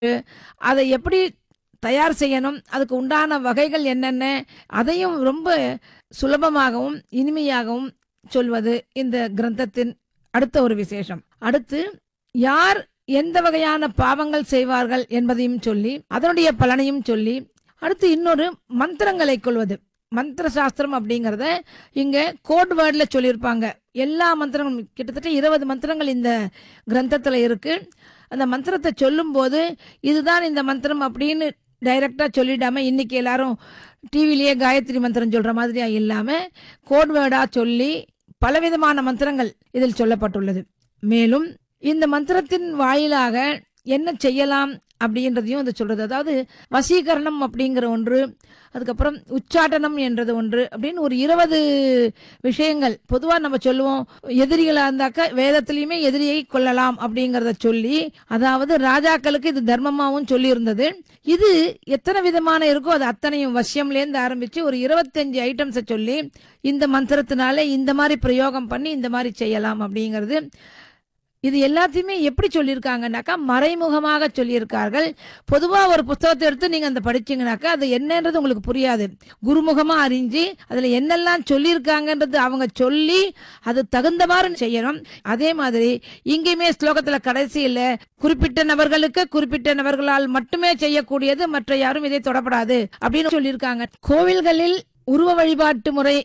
அதை எப்படி தயார் செய்யணும் அதுக்கு உண்டான வகைகள் என்னென்ன அதையும் ரொம்ப சுலபமாகவும் இனிமையாகவும் சொல்வது இந்த கிரந்தத்தின் அடுத்த ஒரு விசேஷம் அடுத்து யார் எந்த வகையான பாவங்கள் செய்வார்கள் என்பதையும் சொல்லி அதனுடைய பலனையும் சொல்லி அடுத்து இன்னொரு மந்திரங்களை கொள்வது மந்திர சாஸ்திரம் அப்படிங்கிறத இங்க கோட் வேர்ட்ல சொல்லியிருப்பாங்க எல்லா மந்திரங்களும் கிட்டத்தட்ட இருபது மந்திரங்கள் இந்த கிரந்தத்துல இருக்கு அந்த மந்திரத்தை சொல்லும்போது இதுதான் இந்த மந்திரம் அப்படின்னு டைரக்டா சொல்லிடாம இன்னைக்கு எல்லாரும் டிவிலேயே காயத்ரி மந்திரம் சொல்ற மாதிரியா இல்லாம கோட் வேர்டா சொல்லி பலவிதமான மந்திரங்கள் இதில் சொல்லப்பட்டுள்ளது மேலும் இந்த மந்திரத்தின் வாயிலாக என்ன செய்யலாம் அப்படின்றதையும் அது சொல்றது அதாவது வசீகரணம் அப்படிங்கிற ஒன்று அதுக்கப்புறம் உச்சாட்டனம் என்றது ஒன்று அப்படின்னு ஒரு இருபது விஷயங்கள் பொதுவாக நம்ம சொல்லுவோம் எதிரிகளா இருந்தாக்க வேதத்திலையுமே எதிரியை கொள்ளலாம் அப்படிங்கிறத சொல்லி அதாவது ராஜாக்களுக்கு இது தர்மமாகவும் சொல்லி இருந்தது இது எத்தனை விதமான இருக்கோ அது அத்தனையும் வசியம்லேருந்து ஆரம்பிச்சு ஒரு இருபத்தஞ்சு ஐட்டம்ஸை சொல்லி இந்த மந்திரத்தினால இந்த மாதிரி பிரயோகம் பண்ணி இந்த மாதிரி செய்யலாம் அப்படிங்கிறது இது எல்லாத்தையுமே எப்படி சொல்லியிருக்காங்கனாக்கா மறைமுகமாக சொல்லியிருக்கார்கள் பொதுவாக ஒரு புத்தகத்தை எடுத்து நீங்கள் அந்த படிச்சீங்கனாக்கா அது என்னன்றது உங்களுக்கு புரியாது குருமுகமாக அறிஞ்சு அதில் என்னெல்லாம் சொல்லியிருக்காங்கன்றது அவங்க சொல்லி அது தகுந்த மாதிரி செய்யணும் அதே மாதிரி இங்கேயுமே ஸ்லோகத்தில் கடைசியில் குறிப்பிட்ட நபர்களுக்கு குறிப்பிட்ட நபர்களால் மட்டுமே செய்யக்கூடியது மற்ற யாரும் இதை தொடப்படாது அப்படின்னு சொல்லியிருக்காங்க கோவில்களில் உருவ வழிபாட்டு முறை